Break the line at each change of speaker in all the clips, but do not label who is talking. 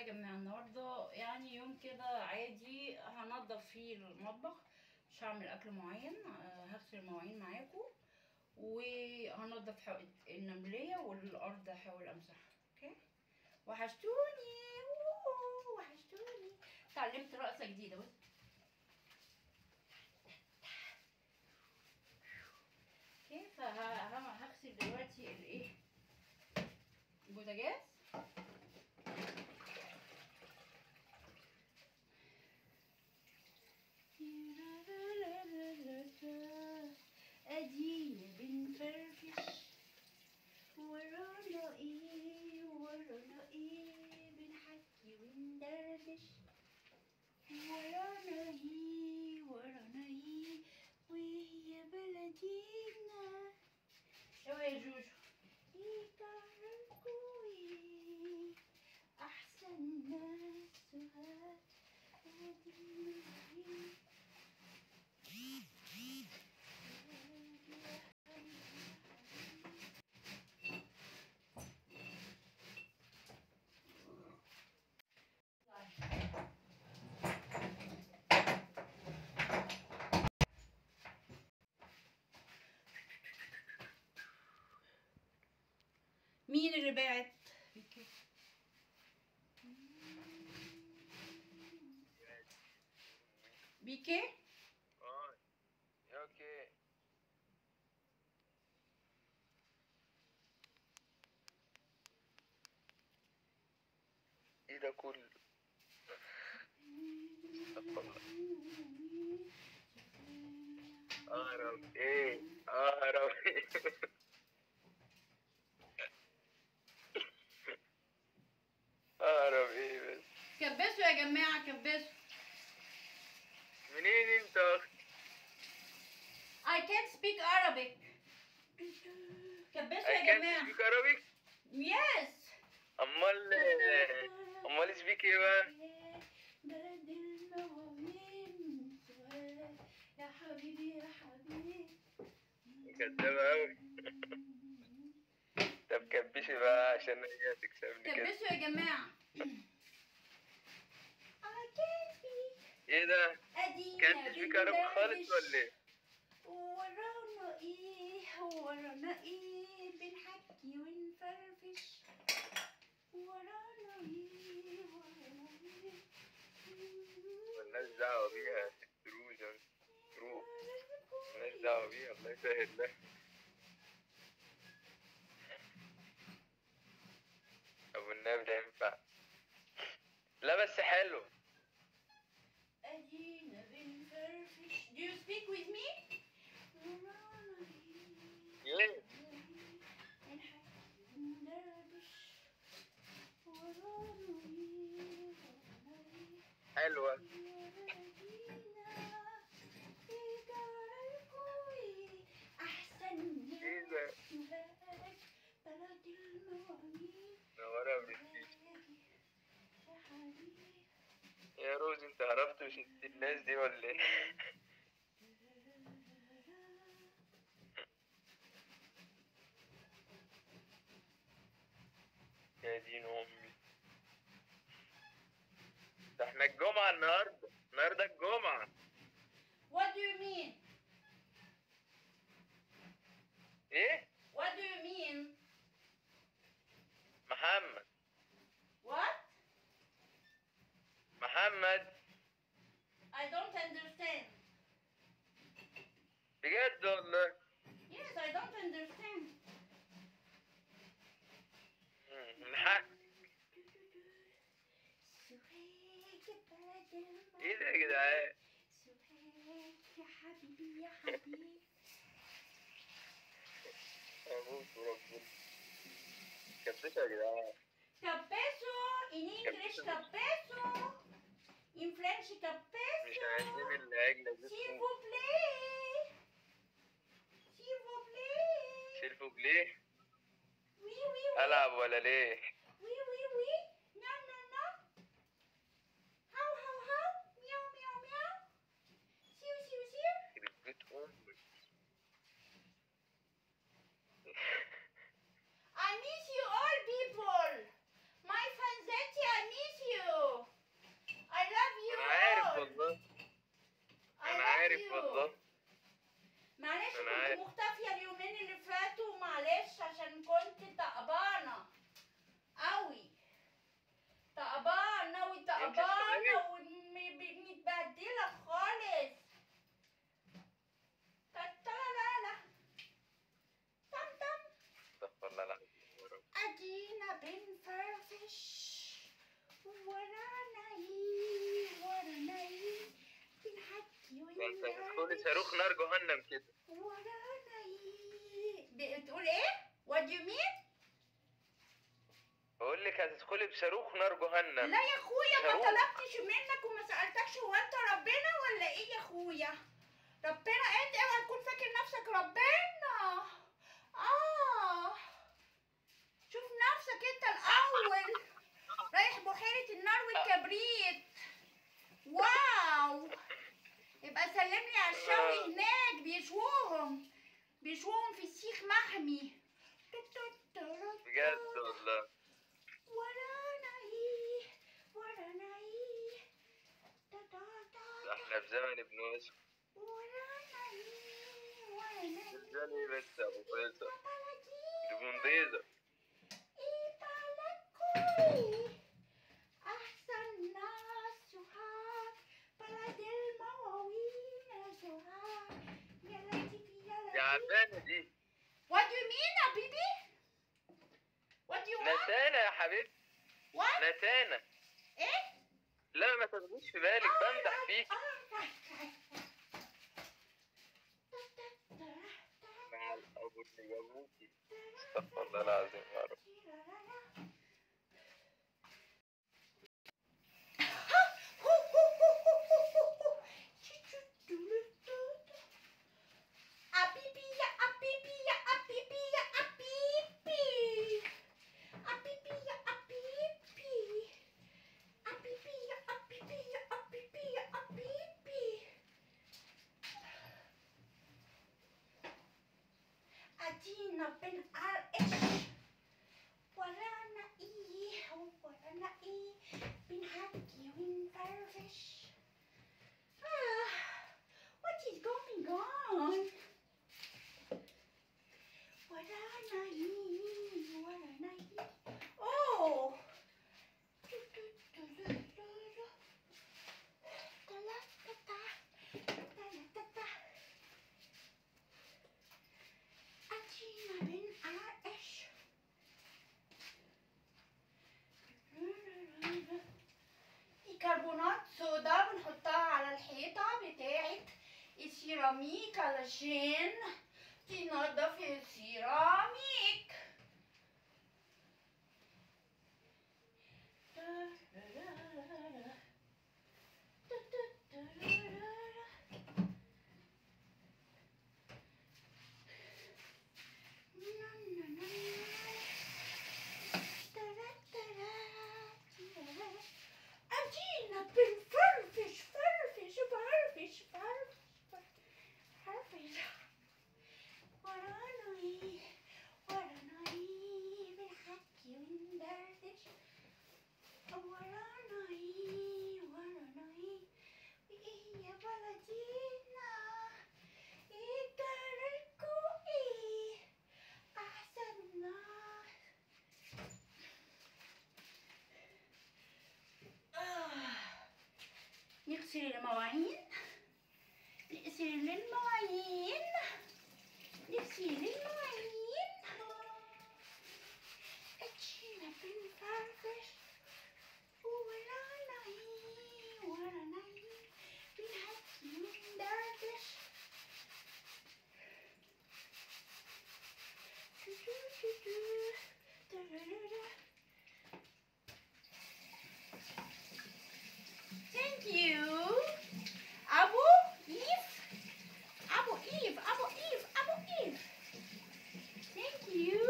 يا جماعة النهاردة يعني يوم كده عادي هنضف فيه المطبخ مش هعمل أكل معين آه، هغسل المواعين معاكم وهنضف حائط النملية والأرض هحاول أمسحها اوكي وحشتوني أوه، وحشتوني اتعلمت رقصة جديدة بص اوكي فهغسل دلوقتي الايه البوتاجاز ادينا بنفرفش ورانا ايه ورانا ايه بنحكي وندردش ورانا ايه ورانا ايه وهي بلدينا شو يا جوجو يكرمكوي احسن ناس سهاد مين اللي بعت؟ بيكي؟
اه اوكي ايه ده كله استغفر الله اهرب ايه اهرب ايه اهرب ايه بس
كبسوا يا جماعة كبسوا
منين انت يا اختي
I can't speak Arabic كبسوا
I
يا
can't
جماعة
speak Arabic
Yes
امال امال سبيك ايه بقى
بلد المواويل سؤال يا حبيبي يا حبيبي
كدابة أوي طب كبشي بقى عشان هي تكسبني كده
كبسوا يا جماعة I can't speak
ايه ده؟
أدينا
كانت تسبيك عربي خالص
بندردش.
ولا ايه؟
ورانا ايه ورانا ايه بنحكي ونفرفش ورانا ايه ورانا ايه
ملناش دعوة بيها تروح تروح ملناش دعوة بيها الله يسهل لها أبو النبي ده ينفع لا بس حلو
ادينا بنفرفش Do you speak with me? ورانا ايه
ليه؟
بنحكي وندردش ورانا ايه ورانا ايه
حلوة ايه ده؟ نورة برستيج يا روز انت عرفت وشلت الناس دي ولا ايه؟ يا دين امي ده احنا الجمعة النهاردة النهاردة الجمعة
What do you mean?
ايه؟
What do you mean?
محمد
What?
محمد
I don't understand.
بجد والله
Yes, I don't understand.
مم، من حق ايه ده يا جدعان
يا حبيبي يا حبيبي
اموت وربنا كبسة يا جدعان
Capeso, in English capeso, in French
مش
capeso.
عايزين العجلة دي
S'il
تكون
vous plaît. S'il vous plaît.
سيلفو بليه
Oui, oui, oui.
العب ولا ليه
Oui, oui, oui. Non, non, non. How, how, how? Meow, meow, meow. Siu, siu, siu.
يخرب بيت امك
I miss you all people. My Fanzetti, I miss you.
ده انت هتدخلي صاروخ نار جهنم كده
بتقول ايه؟ What do you mean؟
بقول لك هتدخلي بصاروخ نار جهنم
لا يا اخويا ما
صاروخ.
طلبتش منك وما سألتكش هو انت ربنا ولا ايه يا اخويا؟ ربنا انت اوعى تكون فاكر نفسك ربنا اه شوف نفسك انت الاول رايح بحيرة النار والكبريت واو يبقى سلم لي على الشوي هناك بيشوهم بيشوهم في السيخ محمي
بجد والله
ورانا ايه ورانا ايه دا دا دا
ده احنا في زمن ابن يوسف
ورانا ايه ورانا ايه
ازاي ايه بس يا ابو فيصل
بلدي
دي بنديزة
ايه بلدكم احسن ناس سوهاج بلد المواويل يا سوهاج يا لطيفي يا
دي
لطيفي
عبانة دي
What do you mean يا بيبي؟ What do you want?
نتانة يا حبيبتي
What?
نتانة
ايه؟
لا ما تاخديش في بالك بمدح فيك مع الابو اللي جابوكي استغفر الله العظيم يا رب
Apipia, apipia, apipia, apipi. Apipia, apipi. Apipia, apipia, apipia, apipi. أدينا بنعرقش ورانا إيه ورانا إيه بنحكي ونفرفش آه what is going on ورانا إيه ورانا إيه أوه أدينا بنعرقش في كربونات صودا بنحطها على الحيطة بتاعت السيراميك علشان تنضف السيراميك أجينا بنفرفش فرفش فرفش فرفش فرفش ورانا إيه ورانا إيه بنحكي وندردش ورانا إيه ورانا إيه إيه يا بلدينا إيه جارلكو إيه أحسن ناس آه. نغسل المواعين نغسل المواعين نغسل المواعين اتشينا بنفرفش ورانا ايه ورانا ايه بنحكي وندردش شو شو شو شو ترررر. Thank you. Abu Eve. Abu Eve. Abu Eve. Abu Eve. Thank you.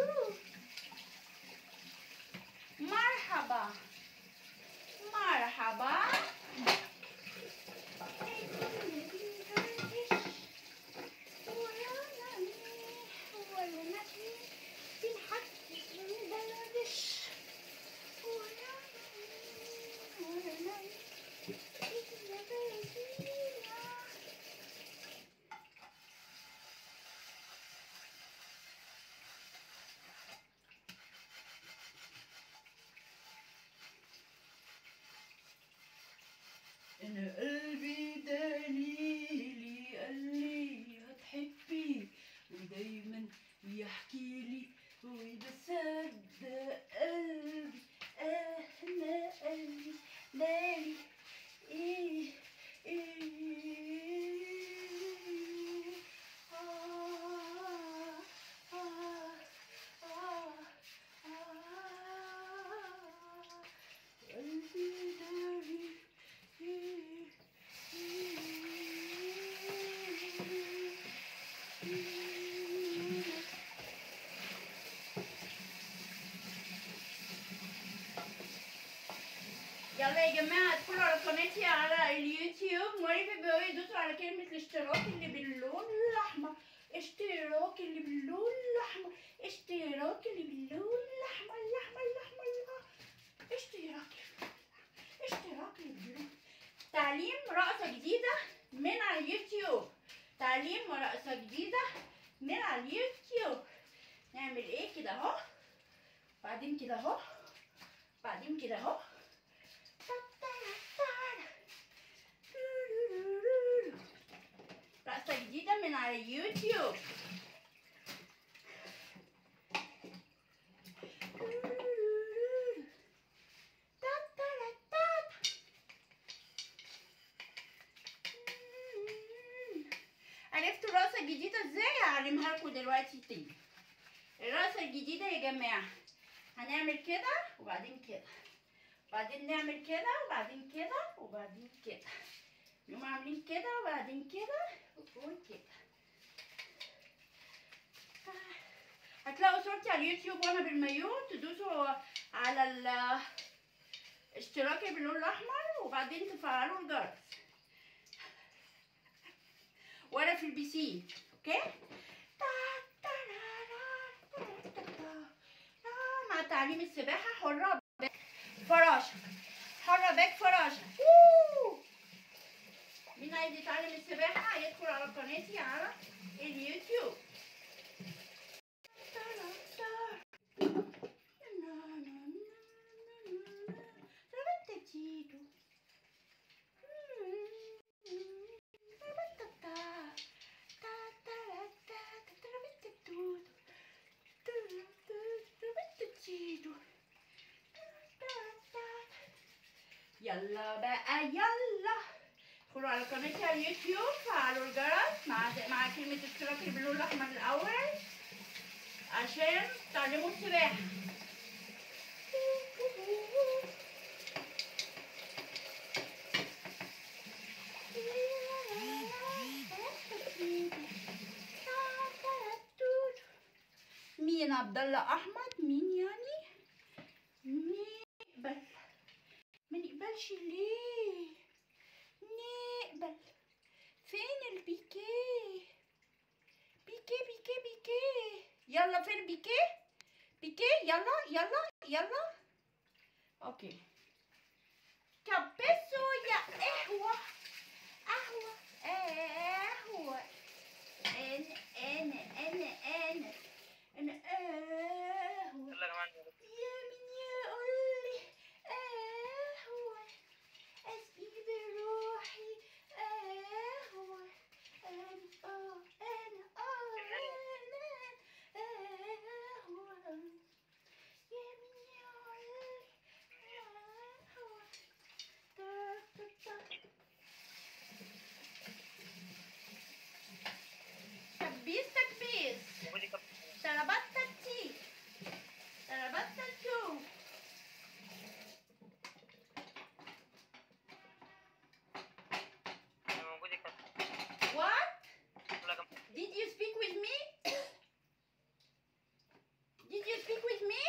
مرحبا. مرحبا. انا قلبي دليلي قال لي هتحبي ودايما يحكي لي وبصدق قلبي انا قلبي دالي ايه ايه قناتي على اليوتيوب ماري بيبقوا يدوسوا على كلمة الاشتراك اللي باللون الأحمر اشتراك اللي باللون الأحمر اشتراك اللي باللون الأحمر الأحمر الأحمر الأحمر اشتراك اشتراك اللي باللون تعليم رقصة جديدة من على اليوتيوب تعليم رقصة جديدة من على اليوتيوب نعمل ايه كده اهو بعدين كده اهو بعدين كده اهو رقصة جديدة من على اليوتيوب عرفتوا الرقصة الجديدة ازاي هعلمها لكم دلوقتي تاني الرقصة الجديدة يا جماعة هنعمل كده وبعدين كده وبعدين نعمل كده وبعدين كده وبعدين كده نقوم عاملين كده وبعدين كده وكده هتلاقوا صورتي على اليوتيوب وانا بالمايو تدوسوا على الاشتراك باللون الاحمر وبعدين تفعلوا الجرس وانا في البسين اوكي مع تعليم السباحة حرة باك فراشة حرة باك فراشة ووو. مين عايز يتعلم السباحة يدخل على قناتي على اليوتيوب يلا بقى يلا ادخلوا على قناتي على اليوتيوب فعلوا الجرس مع مع كلمة اشتراك اللي باللون الأحمر الأول عشان تعلموا السباحة مين عبد الله احمد مين يعني نقبل ما نقبلش ليه نقبل فين البيكيه بيكيه بيكيه بيكيه يلا فين بيكيه بيكيه يلا يلا يلا اوكي كبسوا يا قهوه قهوه قهوه انا انا انا انا انا قهوه
يلا يا جماعه
يا من يقولي قهوة أسقي بروحي قهوة أنا آه أنا آه أنا قهوة يا من يقولي قهوة تا تا تا تكبيس تكبيس
ودي كم
تربطة تي تربطة تو
ودي كم
What?
يلا يا جماعه
Did you speak with me? Did you speak with me?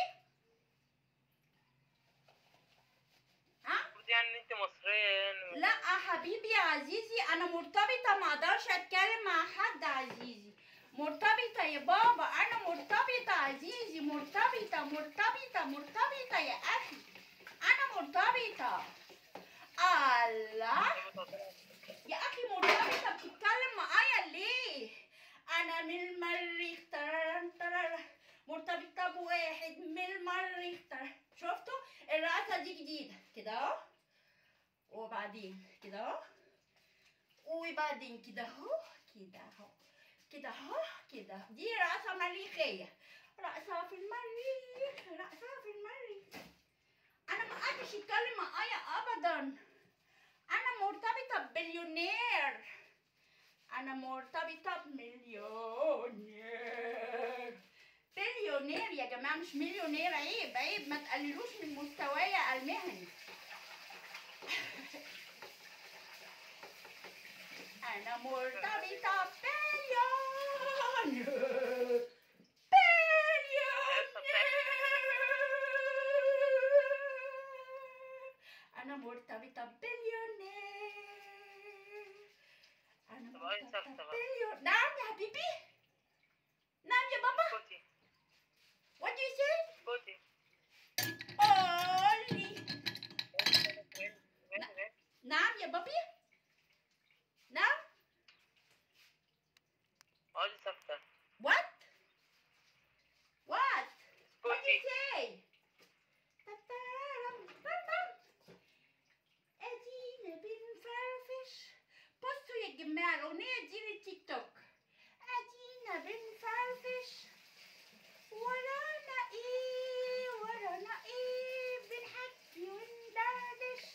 ها؟
المفروض يعني ان انت مصريه يعني
لا حبيبي يا عزيزي انا مرتبطة ما اقدرش اتكلم مع حد عزيزي مرتبطة يا بابا انا مرتبطة عزيزي مرتبطة مرتبطة مرتبطة يا اخي انا مرتبطة الله يا اخي مرتبطه بتتكلم معايا ليه انا من المريخ تررم تررم مرتبطه بواحد من المريخ تررم شفتوا الرقصه دي جديده كده اهو وبعدين كده اهو وبعدين كده اهو كده اهو كده اهو كده دي رقصه مريخيه رقصه في المريخ رقصه في المريخ انا ما حدش يتكلم معايا ابدا انا مرتبطة بمليونير انا مرتبطة بمليونير بليونير يا جماعة مش مليونير عيب عيب ما تقللوش من مستواي المهني انا مرتبطة بليونير بليونير انا مرتبطة بليونير baby نعم يا بابا
اسكتي
what do you say
اسكتي
قولي نعم يا بابي نعم
اقعدي ساكتة
what what what do you
اسكتي
say تتارم بام ادينا بنفرفش بصوا يا جماعة الأغنية دي للتيك توك ادينا بنفرفش ورانا ايه ورانا ايه بنحكي وندردش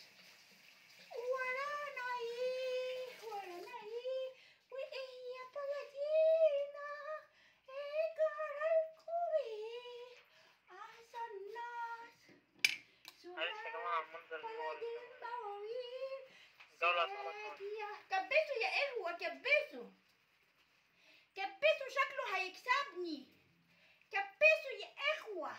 ورانا ايه ورانا ايه وايه يا بلدينا ايه جرالكوا ايه احسن ناس
معلش يا جماعة المنظر اللي هو
بلد المواويل
الجولة اتقطعت.
سادية. كبسوا يا قهوة كبسوا كبسوا شكله هيكسبني كبسوا يا قهوة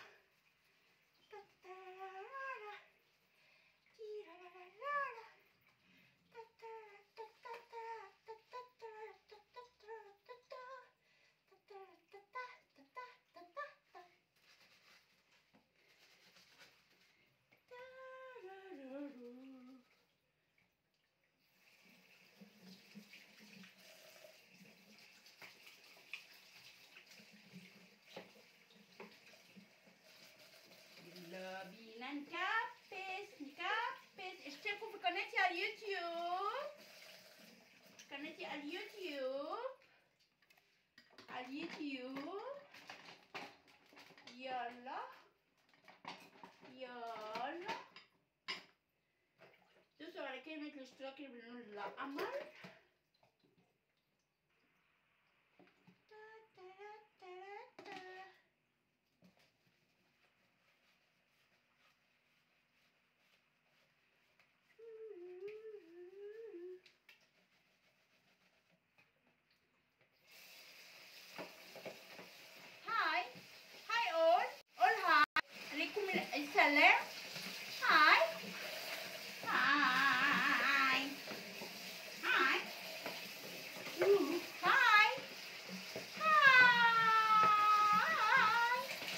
تتارارا. تيرارارارا. تتارا تتاتا. تتاتا تتاتا تتا. تتارا تتا تتا تتا. تارارارو. يلا بينا نكبس نكبس اشتركوا في قناتي على اليوتيوب قناتي على اليوتيوب على اليوتيوب يلا يلا دوسوا على كلمة الاشتراك اللي باللون الأحمر تا تا تا تا. هاي هاي all all هاي عليكم السلام هاي هاي هاي أوه، هاي هاي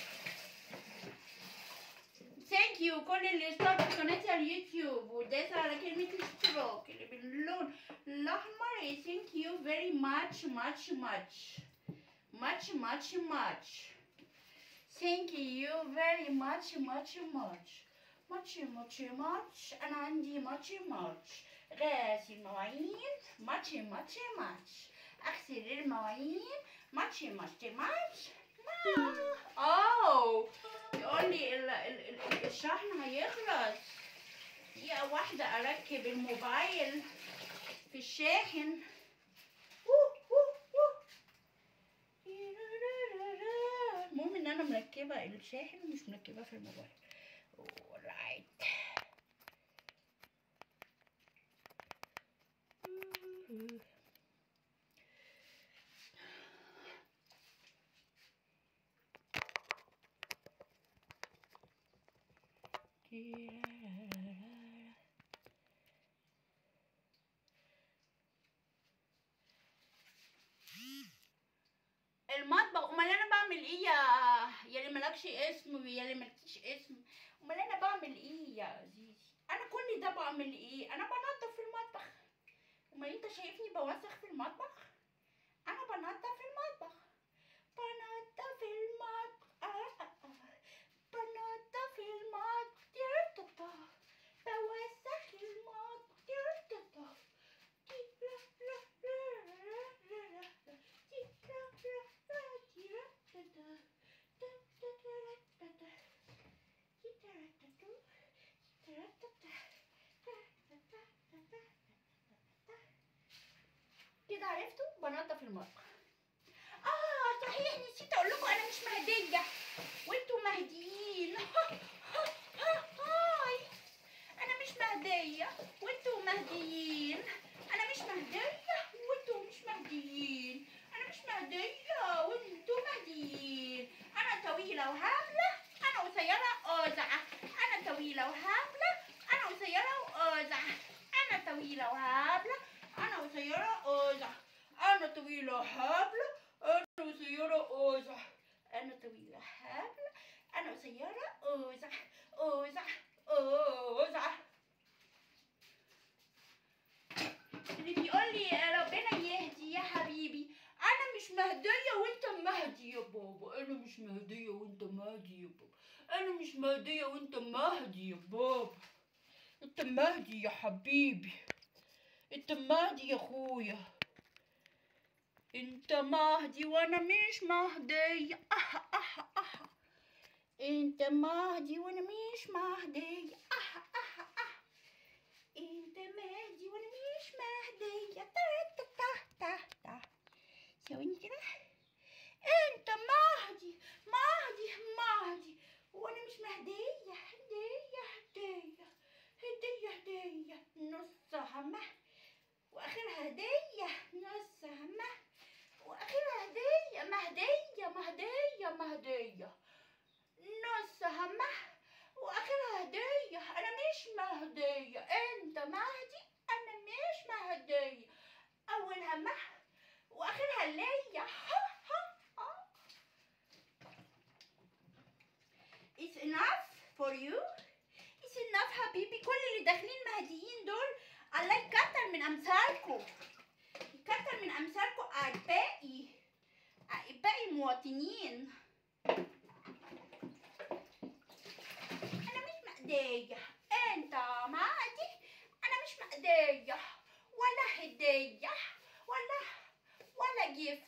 ثانك يو كل اللي اشترك في قناتي على اليوتيوب وداس على كلمة الاشتراك اللي باللون الأحمر ثانك يو very much much much much much much thank you very much much much much much much أنا عندي much much غاسل المواعين much much much أغسل المواعين much much much أوه يقول لي ال- ال- ال- الشحن هيخلص دقيقة واحدة أركب الموبايل في الشاحن ووه ووه ووه. المهم ان انا مركبه الشاحن ومش مركبه في الموبايل alright المطبخ امال انا بعمل ايه يا يا اللي مالكش اسم ويا اللي مالكش اسم امال انا بعمل ايه يا عزيزي انا كل ده بعمل ايه انا بنظف في المطبخ امال انت شايفني بوسخ في المطبخ انا بنظف في المطبخ بنظف في المطبخ آه، آه، آه. بنظف في المطبخ تيرتتا. بوسخ المطبخ تيرتتا. كده عرفتوا بنضف المطبخ اه صحيح نسيت اقول لكم انا مش مهديه وانتوا مهديين هاي انا مش مهديه وانتوا مهديين انا مش مهديه وانتوا مش مهديين انا مش مهديه وانتوا مهديين انا طويله وهبله انا قصيره قازعه انا طويله وهبله انا قصيره وقازعه انا طويله وهبله انا قصيره قازعه انا طويله وهبله صغيرة أوزع أوزع أوزع اللي بيقول لي ربنا يهدي يا حبيبي أنا مش مهدية وأنت مهدي يا بابا أنا مش مهدية وأنت مهدي يا بابا أنا مش مهدية وأنت مهدي يا بابا أنت مهدي يا حبيبي أنت مهدي يا أخويا أنت مهدي وأنا مش مهدية أها أها أها انت مهدي وانا مش مهدية أح أح أح انت مهدي وانا مش مهدية تا تا تا تا تا ثواني كده انت مهدي مهدي مهدي وانا مش مهدية هدية هدية هدية هدية نص همة واخرها هدية نص همة واخرها هدية مهدية مهدية مهدية نص همه واخرها هدية انا مش مهدية انت مهدي انا مش مهدية اولها مه واخرها ليا ها ها ها It's enough for you It's enough حبيبي كل اللي داخلين مهديين دول الله يكتر من امثالكم يكتر من امثالكم اعبائي اعبائي المواطنين انا مش مأدية انت معدي انا مش مأدية ولا هدية ولا ولا جيفت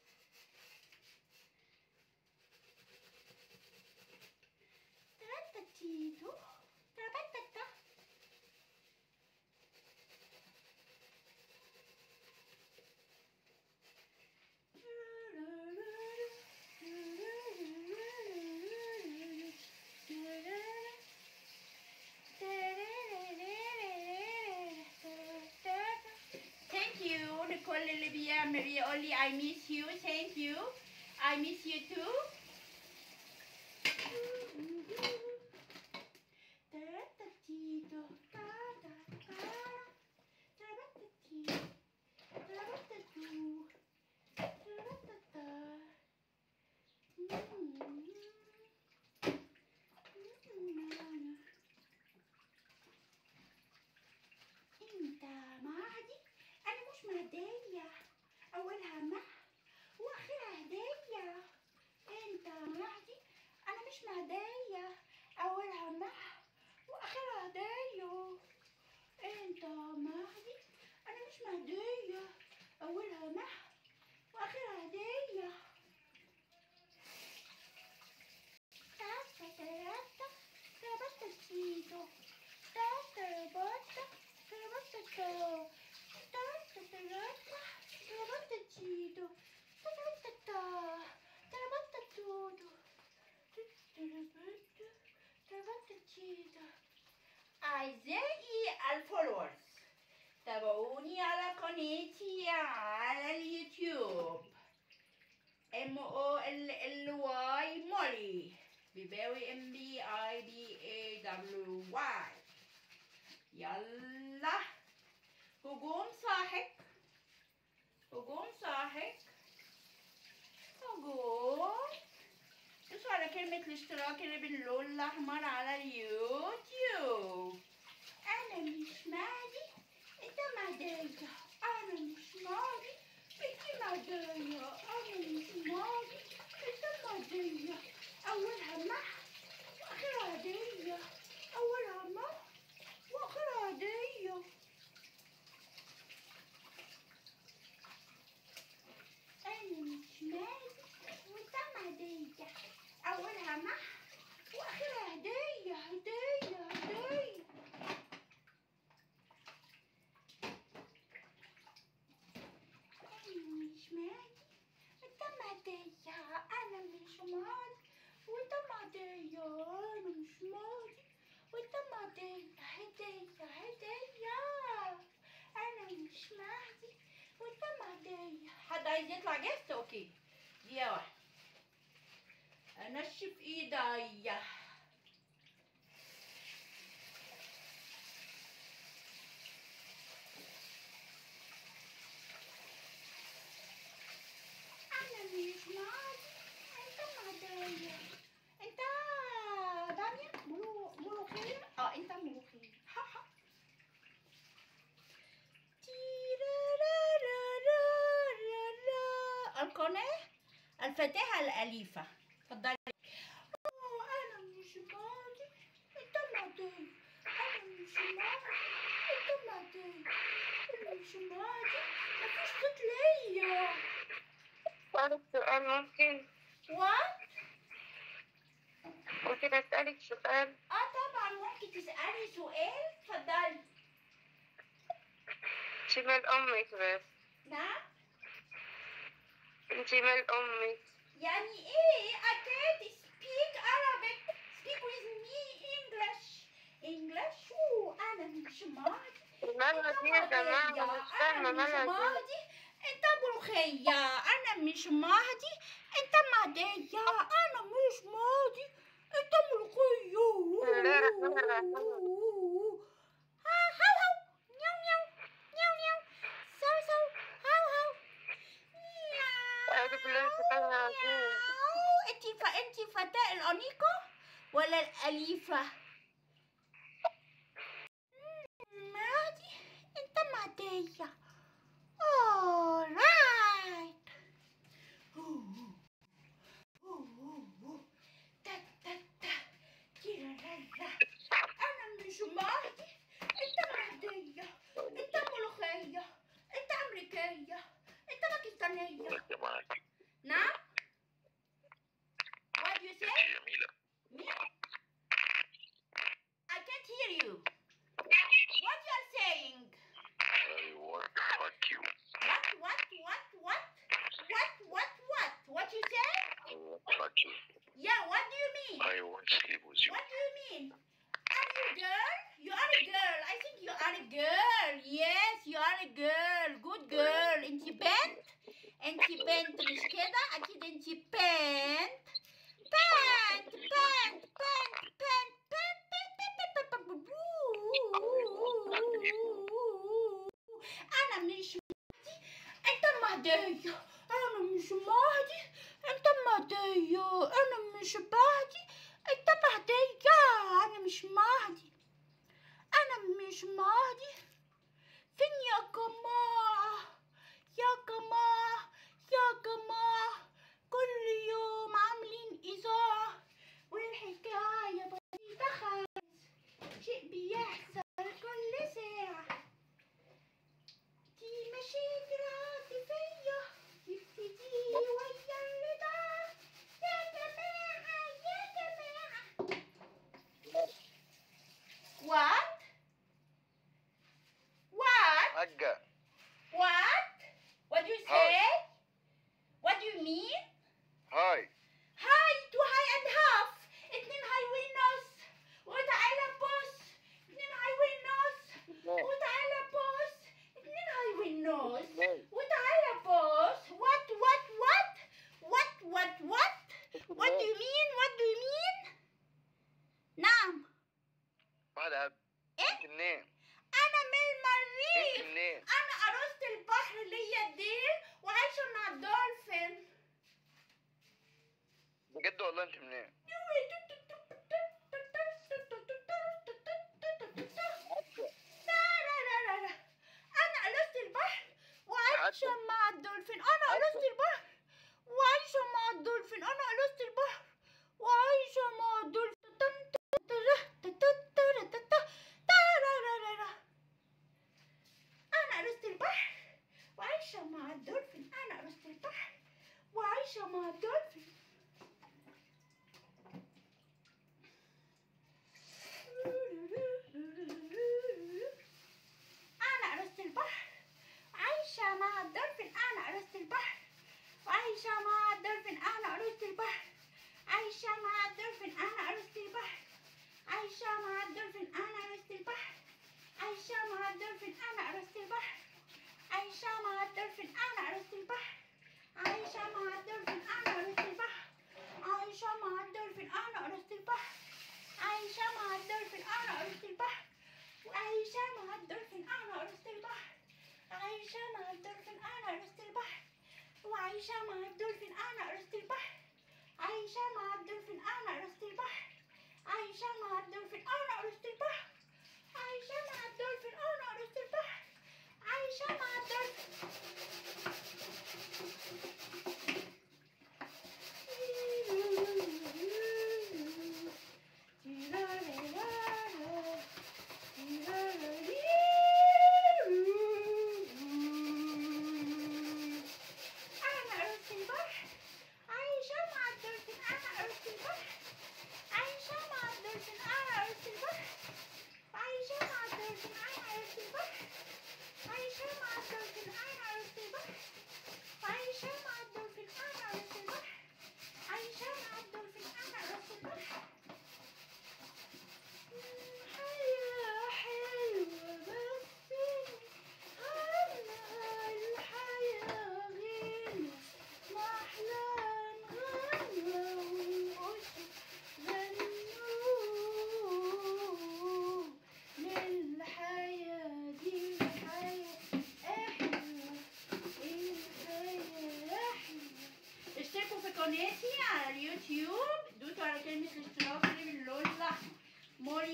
ترتتيتو تربتتا Thank you لكل اللي بيعمل يقول لي I miss you thank you I miss you too ترتتيتو تا تا تا ترتتيتو ترتتو ترتتا انت معدي انا مش مهدية اولها مه واخرها هدية انت معدي انا مش مهدية اولها مه واخرها هدية انت معدي انا مش مهدية اولها مه واخرها هدية تاتا تراتا تربتا تيتو تاتا تربتا تربتا تو تاتا تراتا تربتا تيتو تربتا تا تربتا تودو تربتا تربتا تيتو أعزائي الفولورز تابعوني على قناتي على اليوتيوب ام او ال ال واي مولي بيباوي ام بي اي بي اي دبليو واي يلا هجوم صاحك هجوم صاحك هجوم دوسوا على كلمة الاشتراك اللي باللون الأحمر على اليوتيوب أنا مش مالي أنت مهدية أنا مش مالي أنت مهدية أنا مش مالي أنت مهدية أولها مح وآخرها هدية أولها مح وآخرها هدية أنا مش مالي وأنت مهدية أولها مح وآخرها هدية هدية هدية أنا مش مالي أنت مهدية أنا مش مالي وأنت مهدية أنا مش مالي وأنت مهدية هدية هدية أنا مش مهدي وأنت مهدية حد عايز يطلع جست أوكي دقيقة واحدة انشف ايديا انا مش ماضي انت مهدية انت فاتحة الأليفة اتفضلي اه انا مش ماضي انت ماضي انا مش ماضي انت ماضي انا مش ماضي مفيش صوت ليا
أسألك سؤال ممكن
وات
ممكن أسألك سؤال
اه طبعا ممكن تسألي سؤال اتفضلي
انتي مال أمك بس
نعم
انتي مال أمك
يعني ايه I can't speak Arabic speak with me English English أوه أنا مش ماضي
مالها دي يا جماعة أنا مش فاهمة
أنا مش
مالها دي
ماضي أنت ملوخية أنا مش ماضي أنت ماضية أنا مش ماضي أنت ملوخية
لا، لا، لا، لا.
ها هاو هاو نيو نيو نيو نيو سو سو هاو هاو
أعوذ بالله من الشيطان الرجيم
انت ف... انت فتاة الأنيقة ولا الأليفة؟ مادي انت معدية alright تا تا تا تيرارارا. أنا مش مهدي انت معدية انت ملوخية انت أمريكية انت باكستانية نعم What do you say?
جميلة
Me? I can't hear you. What you are saying?
I want to fuck you
What, what, what, what? What, what, what? What you say?
I want to fuck you
Yeah, what do you mean?
I want to sleep with you
What do you mean? Are you a girl? You are a girl. I think you are a girl. Yes, you are a girl. Good girl. انت بنت؟ انت بنت مش كده؟ اكيد انت بنت. بنت بنت بنت بنت بنت بنت انا مش مهدي انت مهدية انا مش مهدي انت مهدية انا مش مهدي انت مهدية انا مش مهدي انا مش مهدي فين يا جماعة يا جماعة يا جماعة كل يوم عاملين إذاعة والحكاية بسيطة خالص شيء بيحصل كل ساعة دي مشاكل عاطفية تبتدي ويا الرضا يا جماعة يا جماعة What? What?
حاجة
What? What do you say? What do you mean?
هاي
هاي تو هاي اند هاف اتنين هاي ونص وتعالى بص اتنين هاي ونص وتعالى بص اتنين هاي ونص وتعالى بص what what what what what what what do you mean what do you mean نعم
واحدة
إيه؟
انت منين؟
انا من
انت
المريخ
منين؟
انا عروسة البحر ليا الديل وعايشة مع الدولفين
بجد والله انت منين؟
أنا عروسة البحر وعايشة مع الدولفين أنا عروسة البحر وعايشة مع الدولفين أنا عروسة البحر وعايشة مع الدولفين أنا عروسة البحر وعايشة مع الدولفين أنا عروسة البحر وعايشة مع الدولفين أنا عروسة البحر عايشة مع الدولفين أنا عروسة البحر عايشة مع الدولفين أنا عروسة البحر عايشة مع الدولفين أنا عروسة البحر عايشة مع الدولفين أنا عروسة البحر عايشة مع الدولفين أنا عروسة البحر عايشة مع الدولفين أنا عروسة البحر عايشة مع الدولفين أنا عروسة البحر عايشة مع الدولفين أنا عروسة البحر عايشة مع الدولفين أنا عروسة البحر وعايشة مع الدولفين أنا عروسة البحر عايشة مع الدولفين أنا عروسة البحر وعايشة مع الدولفين أنا عروسة البحر عايشة مع الدولفين أنا عروسة البحر عايشة مع الدولفين أنا عروسة البحر عايشة مع الدولفين أنا عروسة البحر عايشة مع الدولفين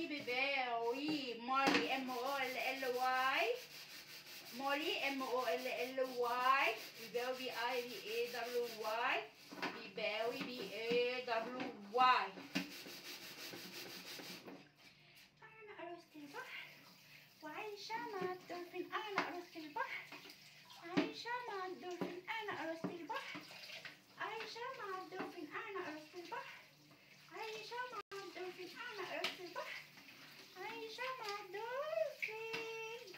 بيباوي بيباوي مولي ام او ال ال واي مولي ام او ال ال واي بيباوي بي اي بي اي دبليو واي بيباوي بي اي دبليو واي انا عروسة البحر وعايشة مع الدولفين انا عروسة البحر عايشة مع الدولفين انا عروسة البحر عايشة مع الدولفين انا عروسة البحر عايشة مع الدولفين انا عروسة البحر عايشة مع الدولفين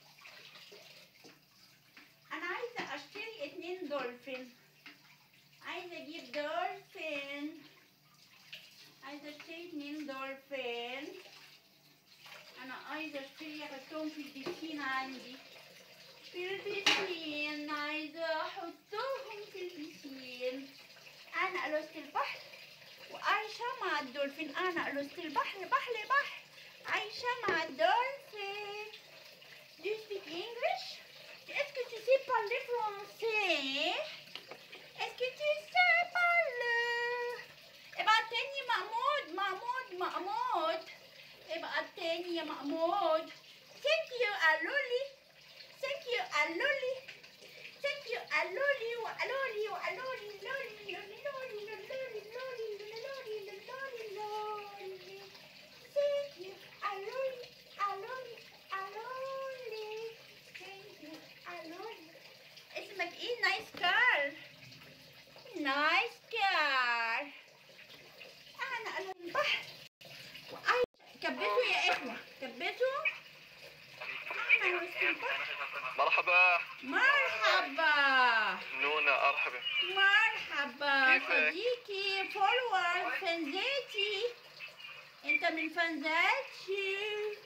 انا عايزة اشتري اتنين دولفين عايزة اجيب دولفين عايزة اشتري اتنين دولفين انا عايزة اشتري احطهم في البسين عندي في البسين عايزة احطهم في البسين انا عروسة البحر وعايشة مع الدولفين انا عروسة البحر بحر بحر عايشة مع الدولفين Do you speak English? Est-ce que tu sais parler français? Est-ce que tu sais parler? ابعت تاني محمود محمود محمود ابعت تاني يا محمود Thank you ألولي Thank you ألولي Thank you ألولي وألولي وألولي لولي لولي لولي لولي لولي لولي لولي لولي Thank you ألولي ألولي ألولي Thank you ألولي اسمك ايه نايس كار نايس كار انا على البحر وعايز كبسوا يا اخوة كبسوا انا وسط البحر
مرحبا
مرحبا
نونا ارحبا
مرحبا
كيفك؟
صديقي فولور فنزاتي انت من فنزاتي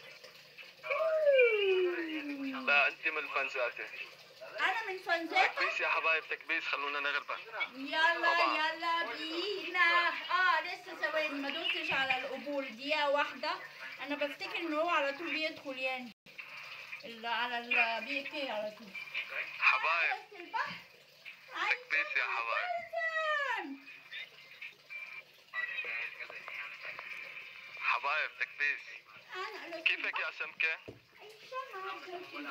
لا انت من الفنزاتة
انا من فنزاتي
تكبيس يا حبايب تكبيس خلونا نغربه
يلا
طبعا.
يلا بينا اه لسه ثواني ما دوستش على القبول دقيقة واحدة انا بفتكر ان هو على طول بيدخل يعني ال- على البي كي على طول
حبايب
بس البحر عايزة
تكبيس يا حبايب.
دولفين.
حبايب تكبيس
انا على
كيفك يا سمكة؟
عايشة مع الدولفين.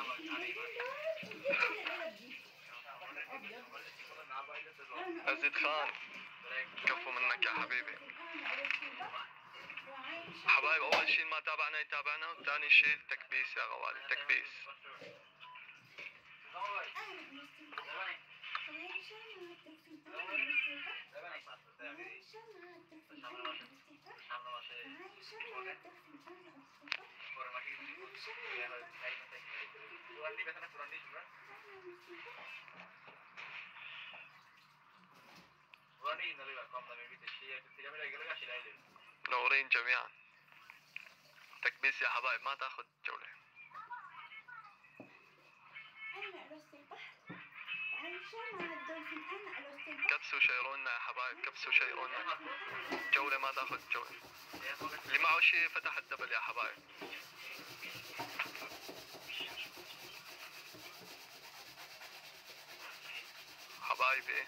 أبيض. أنا
أزيد خان كفو منك يا حبيبي
أنا على البحر وعايشة
حبايب اول شيء ما تابعنا يتابعنا وثاني شيء تكبيس يا غوالي تكبيس منورين جميعا تكبيس يا حبايب ما تاخذ جولة كبسوا شيرونا يا حبايب كبسوا شيرونا جولة ما تاخذ جولة اللي معه شيء فتح الدبل يا حبايب حبايبي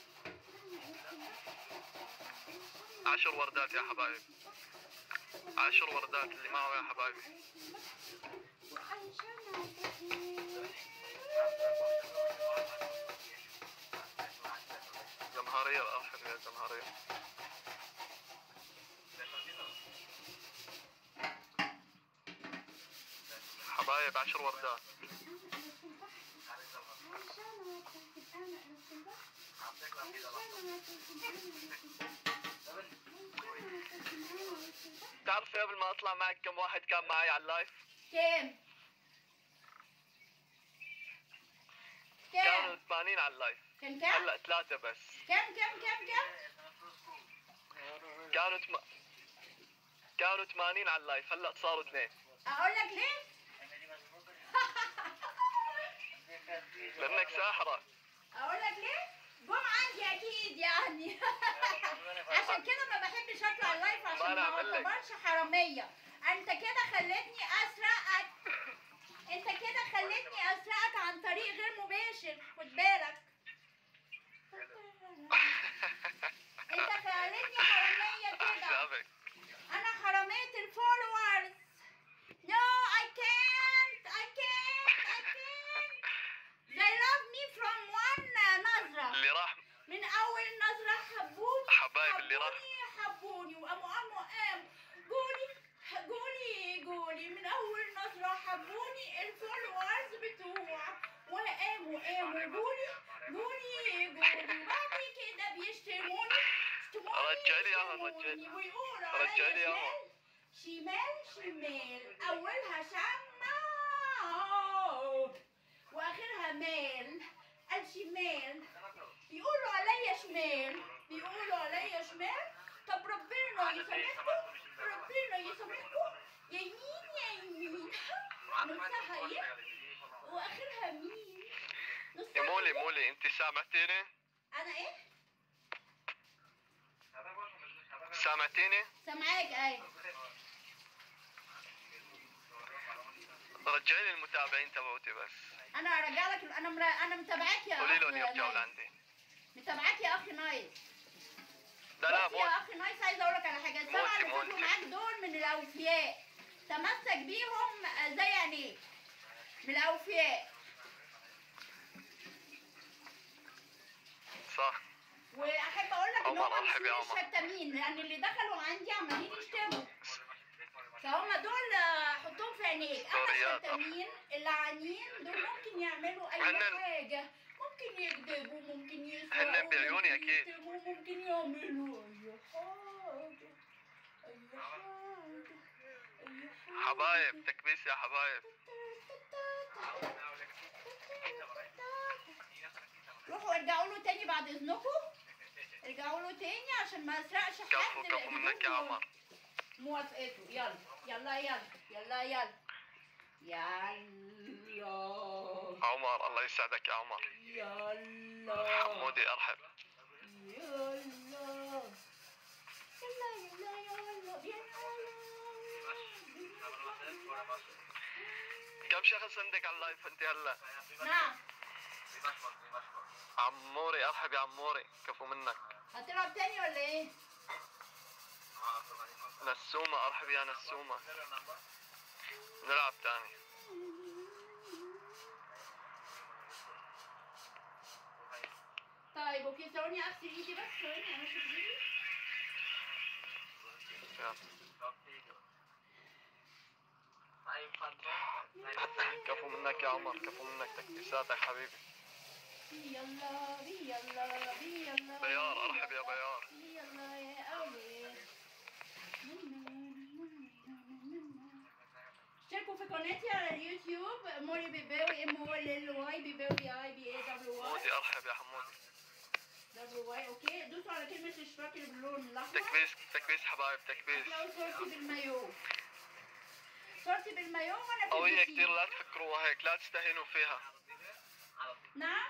عشر وردات يا حبايب عشر وردات اللي معه يا حبايبي زمهرية الآخر يا زمهرية حبايب عشر وردات تعرفي قبل ما اطلع معك كم واحد كان معي على اللايف
كام؟
كانوا
كام؟
80 على اللايف
كان كام؟
هلا ثلاثة بس
كام كام كام كام؟
كانوا تم... كانوا 80 على اللايف هلا صاروا اثنين
اقول لك ليه؟
لانك ساحرة
اقول لك ليه؟ جم عندي اكيد يعني عشان كده ما بحبش اطلع اللايف
ما
عشان
أنا
ما
أعمل لك.
اعتبرش حراميه انت كده خلتني اسرقك انت كده خلتني اسرقك عن طريق غير مباشر خد بالك انت خلتني حراميه كده
حسابك
انا حراميه الفولورز يشتموا بوني بوني يقولوا بعد كده بيشتموني يشتموني
رجعي لي اياها
يشتموني
رجعي
ويقولوا
رجعي لي
عليا
اياها
شمال شمال اولها شمال واخرها مال الشمال بيقولوا عليا شمال بيقولوا عليا شمال طب ربنا يسامحكم ربنا يسامحكم يمين يا يمين نصها ايه واخرها مين
يا
نصها
مولي
إيه؟
مولي انت سامعتيني
انا ايه
سامعتيني
سامعاك ايه
رجعي لي المتابعين تبعوتي بس
انا ارجع لك انا مرا... انا متابعاك يا
قولي
أخ
لهم يرجعوا
نايس.
لعندي
متابعاك يا اخي نايس
لا لا
بص
مو
يا اخي نايس عايزه اقول لك على حاجه السبعه
مونتي،
اللي فضلوا
مونتي.
معاك دول من الاوفياء تمسك بيهم زي عينيك من الاوفياء
صح
واحب اقول لك ان
عمر،
هم مش
أرحب يا
مش
عمر.
شتامين لان اللي دخلوا عندي عمالين يشتموا فهم دول آه، حطهم في عينيك اما
ستوريات.
الشتامين اللعانين دول ممكن يعملوا اي
هن-
حاجه ممكن يكذبوا ممكن يسرقوا
هن بعيوني
ممكن
أكيد.
يشتموا ممكن يعملوا اي حاجه اي حاجه اي حاجه
حبايب تكبيس يا حبايب
روحوا ارجعوا له تاني بعد اذنكم ارجعوا له تاني عشان ما اسرقش حد
كفو كفو منك يا
بدون
عمر
موافقته يلا يلا يلا يلا يلا يلا
عمر الله يسعدك يا عمر
يلا
حمودي ارحب
يلا يلا يلا يلا يلا
كم شخص عندك على اللايف انت هلا
نعم
عموري ارحب يا عموري كفو منك
هتلعب تاني ولا ايه؟
نسومة ارحب يا نسومة نلعب تاني
طيب اوكي ثواني اغسل ايدي بس ثواني انا اشوف ايدي
يلا. كفو منك يا عمر كفو منك تكبيساتك حبيبي
يلا يلا يلا
بيار ارحب يا بيار
يلا يا اولاد اشتركوا في قناتي على اليوتيوب موري بيباوي ام او ال ال واي بيباوي اي بي اي دبليو واي
حمودي ارحب يا حمودي
دبليو واي اوكي دوسوا على كلمة الاشتراك اللي باللون الاحمر
تكبيس تكبيس حبايب تكبيس
هتلاقوا صورتي بالمايو صورتي بالمايو وانا في
قوية
البسين.
كتير لا تفكروها هيك لا تستهينوا فيها
نعم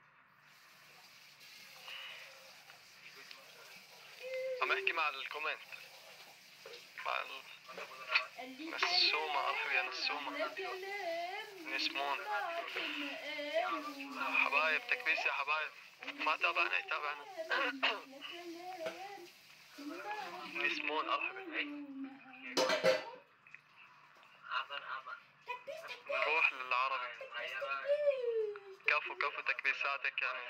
عم احكي مع الكومنت مع ال...
اللي
نسومة، أرحب يا نسومة.
كلام
نسمون.
لكن قالوا
حبايب تكبيس يا حبايب ما تابعنا يتابعنا نسمون ارحب نروح للعربي كفو كفو تكبيساتك يعني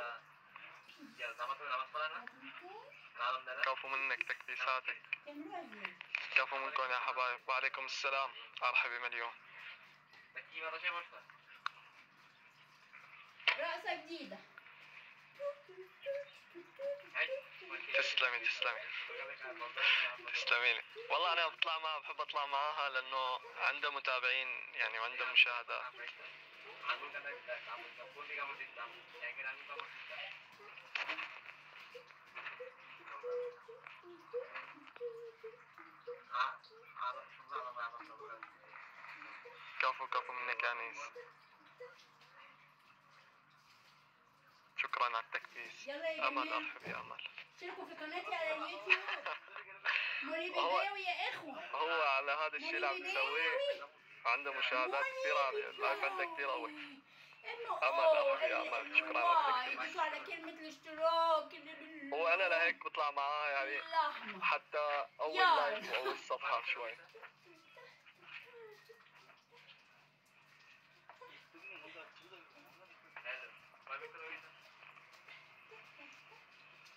كفو منك تكبيساتك كفو منكم يا حبايب وعليكم السلام ارحب مليون
رقصة جديدة
تسلمي تسلمي تسلمي لي والله انا بطلع معها بحب اطلع معاها لانه عندها متابعين يعني وعندها مشاهدات كفو كفو منك يا انيس شكرا على التكبيس
يلا يا
امل
جماعة
ارحب يا امل
اشتركوا في قناتي على اليوتيوب مولي
هو-
بيباوي يا اخوة
هو على هذا الشيء اللي عم يسويه عنده مشاهدات كثيرة على اللايف عنده كثير قوي أمل، أرحب يا أمل. شكراً على التكبير.
دوسوا على كلمة الاشتراك اللي بال
هو انا لهيك بطلع معاه يعني
بالأحمر
حتى اول
يا.
لايف واول صفحة شوي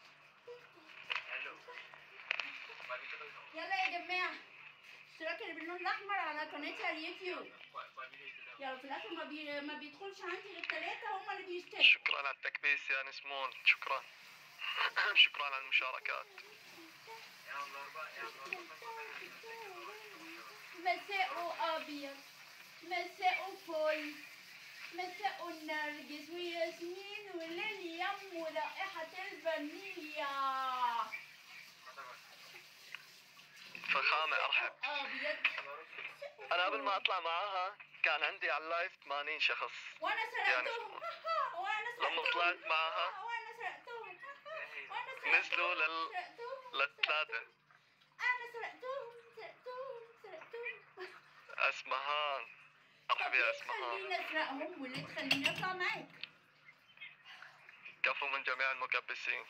يلا يا جماعة اشتراك اللي بالنص اللون الاحمر على قناتها اليوتيوب يلا في الاخر ما, بي... ما بيدخلش عندي غير ثلاثه هم اللي بيشتركوا
شكرا على التكبيس يا نسمون شكرا شكرا على المشاركات
مساء ابيض مساء فل مساء النرجس وياسمين وليليام ورائحة الفانيليا
فخامة ارحب
ابيض
انا قبل ما اطلع معاها كان عندي على اللايف 80 شخص
وانا
يعني
سرقتهم وانا سرقتهم
لما طلعت معاها
وانا سرقتهم وانا سرقتهم
نزلوا لل
سرقتهم
للثلاثة
انا سرقتهم سرقتهم سرقتهم
اسمهان ارحب يا اسمهان
خليني اسرقهم واللي تخليني اطلع معاك
كفو من جميع المكبسين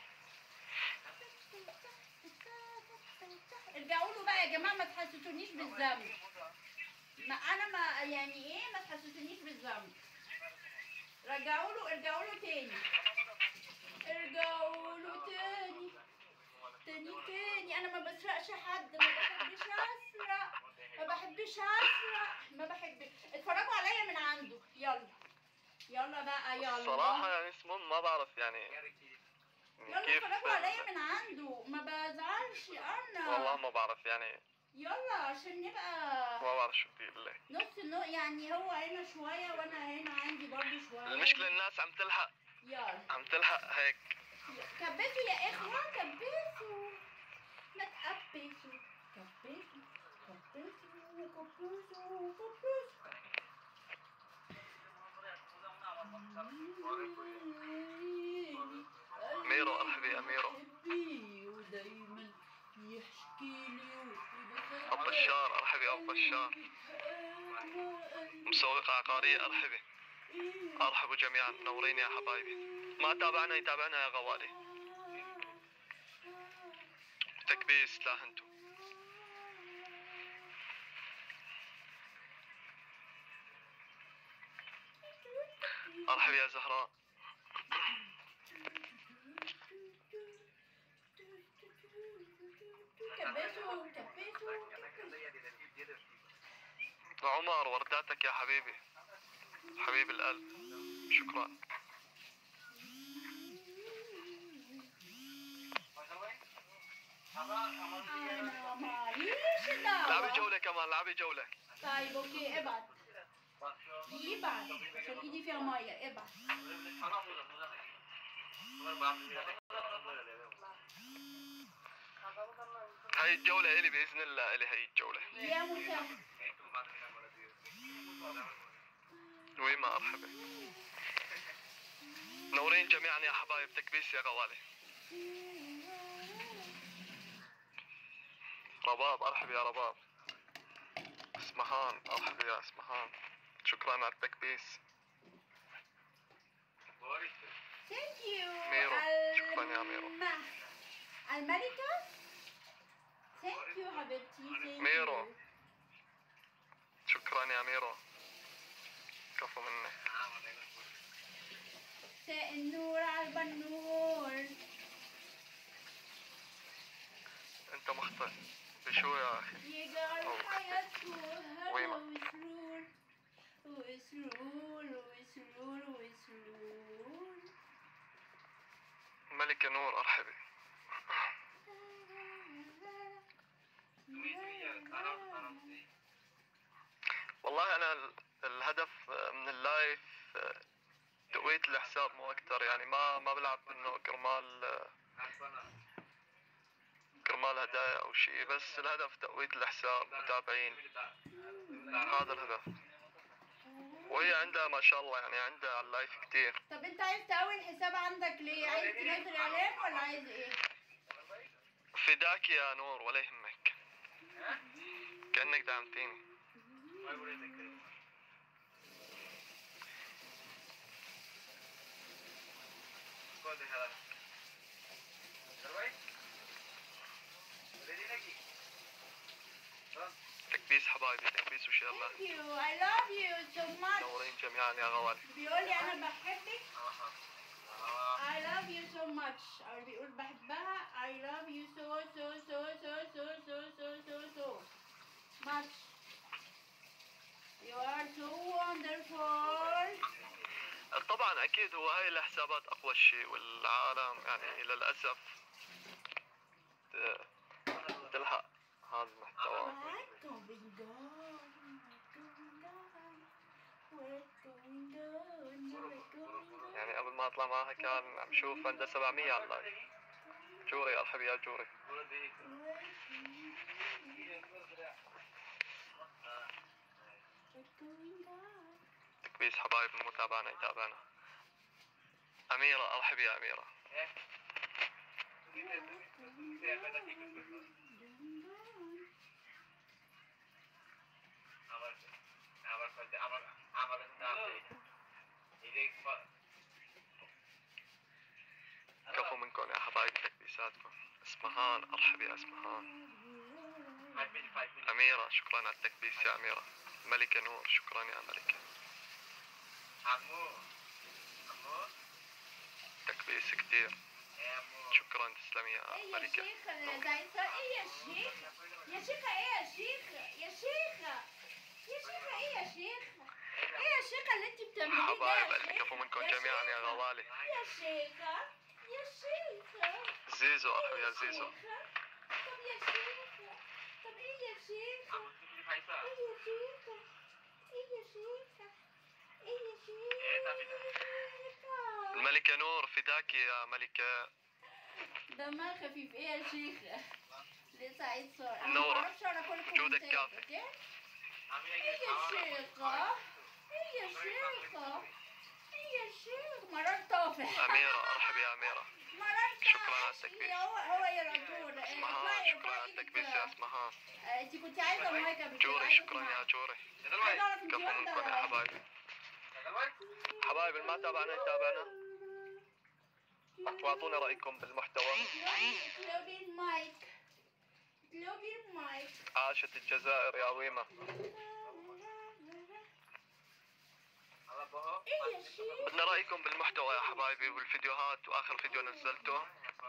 ارجعوا له بقى يا جماعه ما تحسسونيش بالذنب ما انا ما يعني ايه ما تحسسونيش بالذنب رجعوا له ارجعوا له تاني ارجعوا له تاني تاني تاني انا ما بسرقش حد ما بحبش اسرق ما بحبش اسرق ما بحب اتفرجوا عليا من عنده يلا يلا بقى يلا
الصراحة يا نسمون ما بعرف يعني
يلا
كيف
اتفرجوا عليا من عنده ما بزعلش انا
والله ما بعرف يعني
يلا عشان نبقى
ما بعرف شو بدي اقول لك
نص النو يعني هو هنا شوية وانا هنا عندي برضه شوية
المشكلة الناس عم تلحق
يلا
عم تلحق هيك
كبسوا يا اخوان كبسوا ما تقبسوا كبسوا كبسوا كبسوا كبسوا
ميرو ارحب يا ميرو
ودايما يحكي لي
ابو بشار ارحبي ابو بشار مسوقة عقارية ارحبي ارحبوا جميعا منورين يا حبايبي ما تابعنا يتابعنا يا غوالي تكبيس لا انتو ارحب يا زهراء
كبسوا كبسوا
عمر ورداتك يا حبيبي حبيب القلب شكرا
انا ماليش دعوة
لعبي جولة كمان لعبي جولة
طيب اوكي ابعت ابعت عشان ايدي فيها ميه ابعت
هاي الجولة إلي بإذن الله إلي هاي الجولة
يا مسهل
وين ما أرحبي منورين جميعا يا حبايب تكبيس يا غوالي رباب أرحب يا رباب اسمهان أرحب يا اسمهان شكرا على التكبيس
ثانك يو
ميرو. شكراً يا ميرو.
الملكة ثانك يو حبيبتي thank
ميرو.
you.
شكرا يا ميرو كفو منك
مساء النور على البنور
أنت مخطئ بشو يا أخي
يجعل
أوه.
حياته
ويما.
هنا وسرور وسرور وسرور وسرور
ملكة نور أرحبي والله أنا ال- الهدف من اللايف تقوية الحساب مو أكتر يعني ما ما بلعب إنه كرمال كرمال هدايا أو شيء بس الهدف تقوية الحساب متابعين هذا الهدف وهي عندها ما شاء الله يعني عندها على اللايف كتير
طب انت عايز تقوي الحساب عندك ليه؟ عايز تنزل اعلان ولا عايز ايه؟
فداك يا نور ولا يهمك كأنك دعمتيني تكبيس حبايبي تكبيس وشير الله
Thank you I love you so much
منورين جميعا يا غوالي
بيقول لي انا بحبك I love you so much او بيقول بحبها I love you so so so so so so so so so much wonderful
طبعا اكيد هو هاي الحسابات اقوى شيء والعالم يعني للاسف ت- تلحق هذا المحتوى
What's going on? What's going on? What's going on?
يعني قبل ما اطلع معها كان عم شوف عنده 700 على اللايف جوري ارحب يا جوري
What's going on?
تكبيس حبايب المتابعين يتابعنا أميرة أرحب يا أميرة كفو منكم يا حبايب تكبيساتكم اسمهان أرحب يا اسمهان أميرة شكرا على التكبيس يا أميرة ملكة نور شكرا يا ملكة تكبيس كتير شكرا تسلمي يا
ايه يا
ملكة
شيخ زعيصار ايه يا شيخ يا شيخة ايه يا شيخ يا شيخة يا شيخة ايه يا شيخة ايه يا شيخة اللي انت بتعمليه ده
حبايب
يا
ألف
شيخة؟
كفو منكم
يا
جميعا يا
شيخة.
غوالي
يا شيخة يا شيخة
زيزو أرحب
ايه
يا زيزو
شيخة؟ طب يا شيخة طب ايه يا شيخة ايه يا شيخة ايه يا شيخة ايه يا شيخة
الملكة نور فداك يا ملكة
دمها خفيف ايه يا شيخة لسه عايز صور انا
نورة.
معرفش اقرا كل
وجودك
الكومنتات،
كافي.
اوكي ايه يا شيخة ايه يا شيخة ايه يا شيخ مرار طافح
أميرة أرحب يا أميرة
مرار
شكراً على
طافح
التكبير.
هو هو يا رجول
اسمهان شكرا على التكبيس يا اسمهان
انت كنت عايزه مايك قبل كده
جوري
عايزة
شكرا
اسمع.
يا جوري
عايزة اعرف انت
كفو
واحدة
منكم يا
ولا
حبايبي حبايبي اللي ما تابعنا يتابعنا واعطونا رأيكم بالمحتوى
اطلبي المايك اطلبي المايك
عاشت الجزائر يا ويمة
ايه يا شيخ
بدنا رأيكم بالمحتوى يا حبايبي والفيديوهات وآخر فيديو نزلته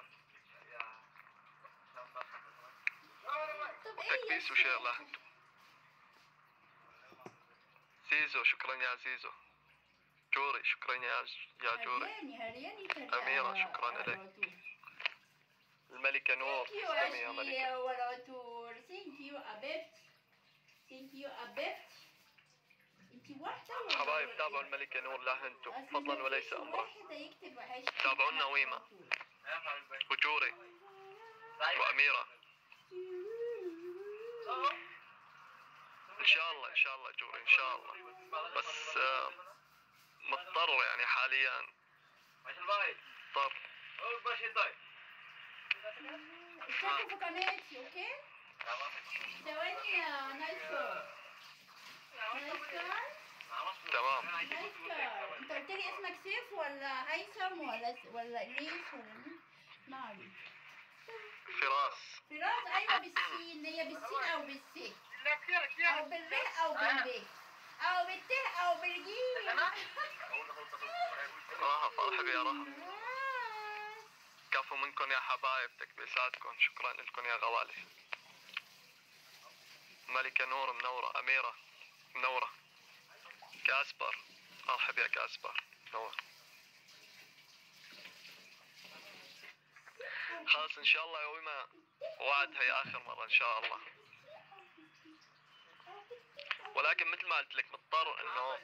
طب ايه يا
تكبيس وشير
شيخ؟
له زيزو شكرا يا زيزو جوري شكرا يا يا جوري
هرياني هرياني ترى
أميرة، شكراً لك. الملكة نور
Thank you
تسلمي يا ملكة
أشياء والعطور Thank you أبت Thank you أبت انتي واحدة ولا
حبايب
إيه؟
تابعوا الملكة نور لا انتم
أصل
فضلا
ما
وليس
فيش
امرا
واحد يكتب وحش
تابعونا ويما. وجوري واميرة ان شاء الله ان شاء الله جوري ان شاء الله بس آه، مضطر يعني حاليا مضطر
اشتركوا في قناتي اوكي ثواني يا نايسر نايسر
تمام
نايسر انت قلت لي اسمك سيف ولا هيثم ولا ولا اليس ولا مين؟ معلي
فراس
فراس ايوه بالسين هي بالسين او بالسين او بالره او بالب او بالته او بالجيم
رهف ارحب يا رهف كفو منكم يا حبايب تكبيساتكم شكرا لكم يا غوالي ملكة نور منورة أميرة منورة كاسبر أرحب يا كاسبر منور خلاص إن شاء الله يا ويما وعد هي آخر مرة إن شاء الله ولكن مثل ما قلت لك مضطر إنه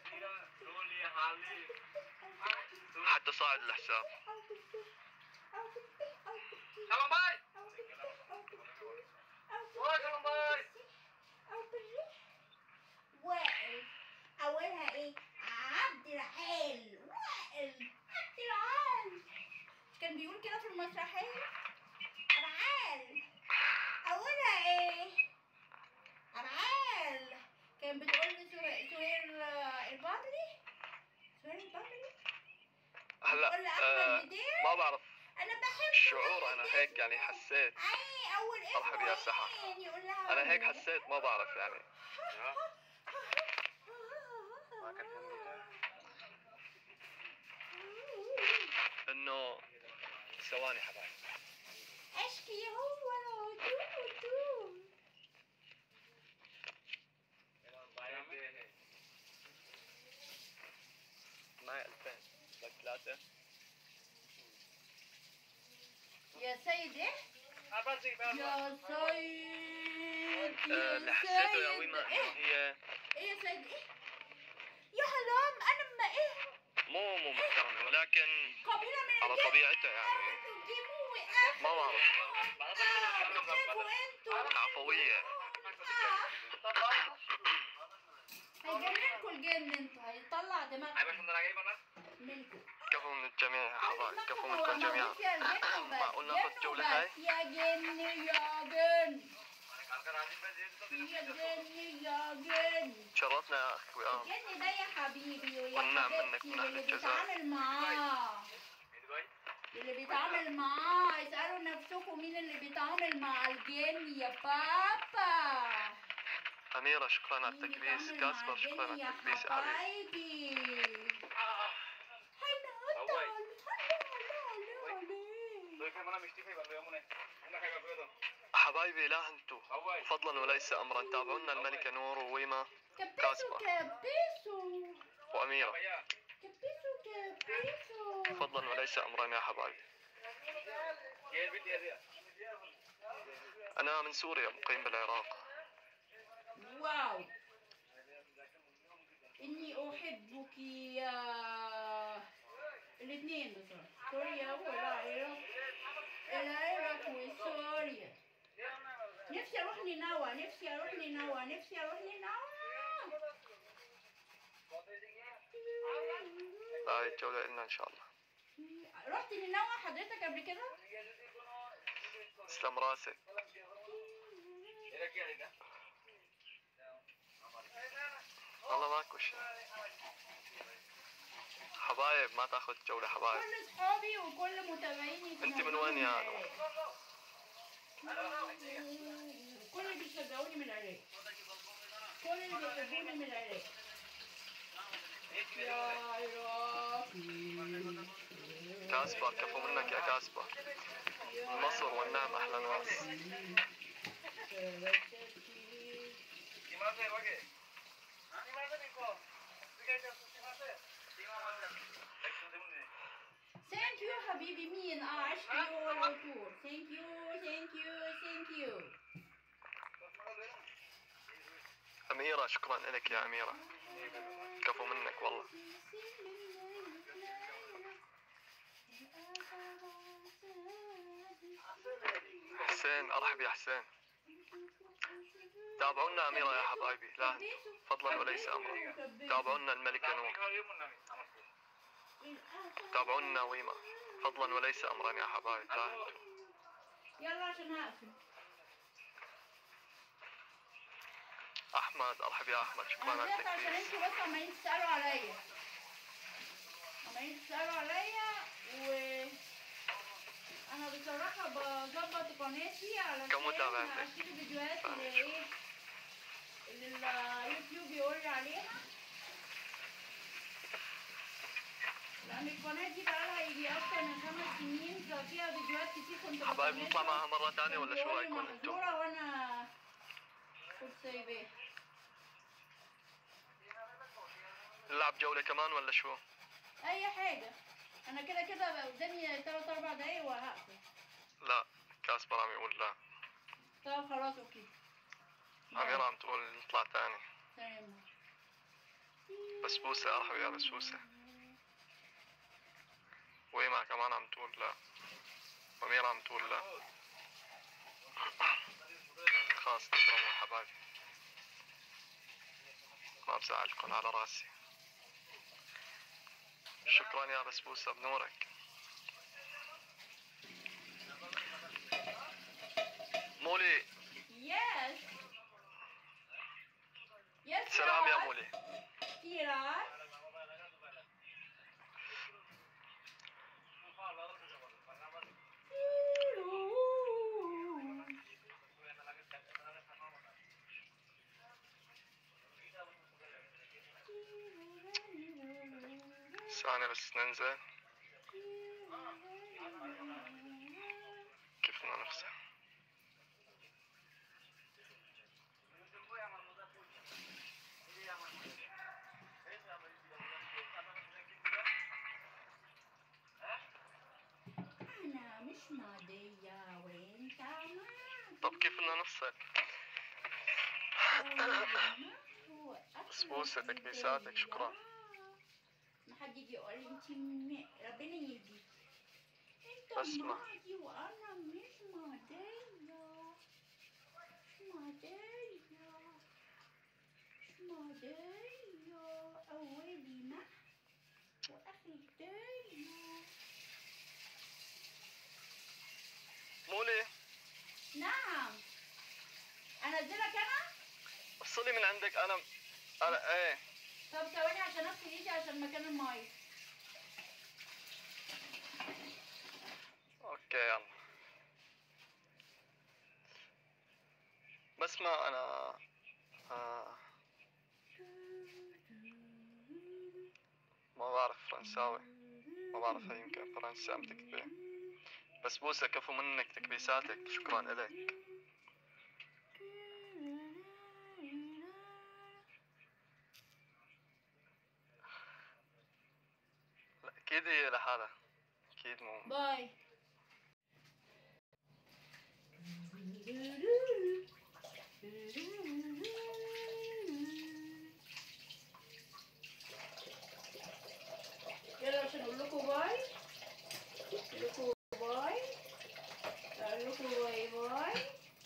حتى صاعد الحساب
وائل اولها ايه عبد العال وائل عبد العال مش كان بيقول كده في المسرحيه العال اولها ايه العال كان بتقول لي سهير سهير آه، البدري سهير البدري
هلا
بتقول لاحمد
آه
بدير
ما بعرف
انا بحب
الشعور أنا هيك يعني حسيت
اي اول اسم
مرحبا يا سحر.
يقول لها
أنا هيك حسيت ما بعرف يعني إنه ثواني حبايب
اشكي هو العدود
ثلاثة
يا سيد ايه يا سيد
آه،
يا
اللي حسيته يا
سيد.
ويما
ايه
انه هي
ايه يا سيد ايه يا حرام انا ما ايه
مو مو محترمة ولكن
قبيله من
على
الجن
طبيعتها يعني
تجيبوه وقف
ما بعرف
بتخافوا انتوا
عفوية
هيجننكوا الجن انتوا هيطلع دماغكم منكم
كفو من الجميع يا حبايب كفو منكم جميعا معقول ناخد جولة هاي؟
يا جن يا جن يا جن يا جن
شرفنا يا اخي ويام
الجن ده يا حبيبي ويا
والنعم
حبيبتي
منك من أهل
واللي
الجزائر.
بيتعامل معاه اللي بيتعامل معاه اسألوا نفسكم مين اللي بيتعامل مع الجن يا بابا
أميرة شكرا على
مين
التكبيس
بيتعامل مع
كاسبر شكرا على
الجن يا
التكبيس يا حبيبي
حبايبي هلا
حبايبي لا انتو فضلا وليس امرا تابعونا الملكة نور وويما
كبسوا
كاسبر.
كبسوا
واميرة
كبسوا كبسوا
فضلا وليس امرا يا حبايبي انا من سوريا مقيم بالعراق
واو إني أحبك يا الاثنين بصراحة سوريا والعراق العراق وسوريا نفسي أروح نينوى نفسي أروح نينوى نفسي أروح نينوى
لا هاي الجولة لنا ان شاء الله
رحت نينوى حضرتك قبل كده؟
تسلم راسك والله ماكو شيء حبايب ما تاخذ جولة حبايب
كل أصحابي وكل متابعيني
أنت من وين يا
كل اللي بيشجعوني من العراق كل اللي بيحبوني من العراق يا عراقي
كاسبر كفو منك يا كاسبر من مصر والنعم احلى ناس
ثانك يو حبيبي مين اه عشت يو العطور ثانك يو ثانك يو ثانك يو
أميرة شكرا لك يا أميرة كفو منك والله حسين أرحب يا حسين تابعونا أميرة يا حبايبي لا فضلا وليس أمرا تابعونا الملكة نور تابعونا ويما فضلا وليس أمرا يا حبايب لا أنتم
يلا عشان هقفل
أحمد أرحب يا أحمد شكرا
انا
على
طلعت عشان
التكبيس
انتوا بس عمالين تسألوا عليا عمالين تسألوا عليا و انا بصراحة بظبط قناتي علشان
كم متابع عندك؟
اشيل الفيديوهات اللي
ثانية
ايه اللي اليوتيوب يقول لي عليها لان القناة دي بقالها يجي اكتر من خمس سنين ففيها فيديوهات كتير كنت
حبايب نطلع
بصورها.
معها مرة ثانية ولا شو
بيقولوا
رأيكم أنتم؟
محظورة وانا كنت سايباها
نلعب جولة كمان ولا شو؟
اي حاجة انا كده كده بقى قدامي تلات اربع دقايق وهقفل
لا كاسبر عم يقول لا
طب خلاص اوكي
أميرة عم تقول نطلع ثاني
تمام
بسبوسة أرحب يا بسبوسة ويما كمان عم تقول لا وأميرة عم تقول لا خلاص تكرموا حبايبي ما بزعلكم على راسي شكرا يا بسبوسة بنورك مولي
يس يس
سلام يا
راس.
مولي
في راس
ثانية بس ننزل كيف بدنا نغسل بدنا نفصل بسبوسة تكبيساتك شكرا
ما حد يجي يقول لي انت م- ربنا يهديك انت
بسمع.
ماضي وانا مش ماضية مش ماضية مش ماضية اولي ما واخري دايما
مولي
نعم انزلك انا
وصلي من عندك انا انا ايه
طب ثواني عشان اغسل ايدي عشان مكان المايه
اوكي يلا بسمع انا آه ما بعرف فرنساوي ما بعرف هي يمكن فرنسا عم تكتبي بسبوسة كفو منك تكبيساتك شكرا إلك لا أكيد هي لحالها أكيد مو
باي يلا عشان اقول لكم باي اقول لكم باي اقول لكم باي باي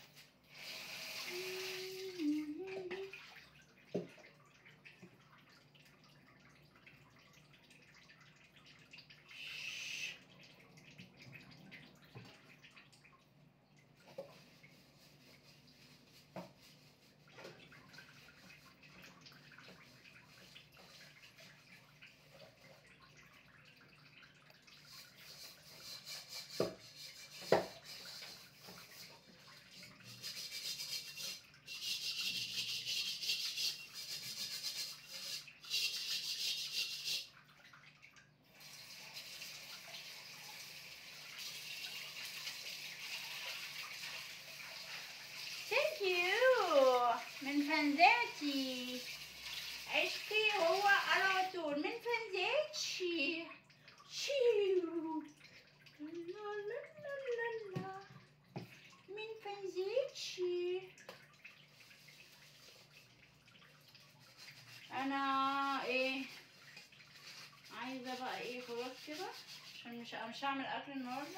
ثانك يو من فنزاتي عشقي هو على طول من فنزاتي شيو لا لا لا لا لا من فنزاتي انا ايه عايزه بقى ايه خلاص كده عشان مش مش هعمل اكل النهارده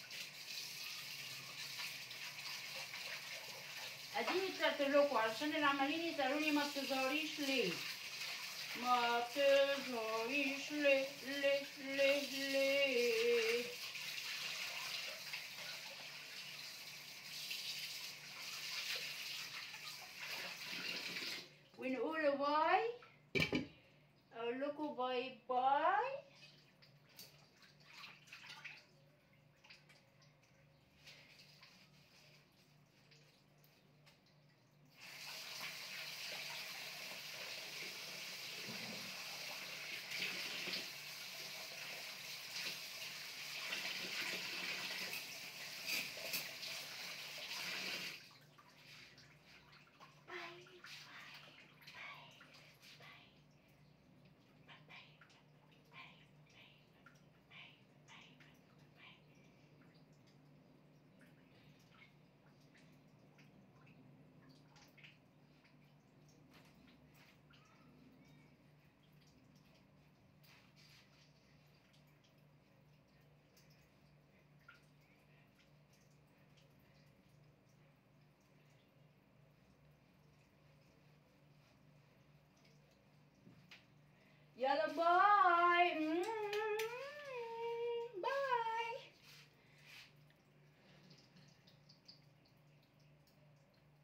اديني طلعت لكم علشان اللي عمالين يسالوني ما بتظهريش ليه ما بتظهريش ليه ليه ليه ليه ونقول باي اقول لكم باي باي يلا باي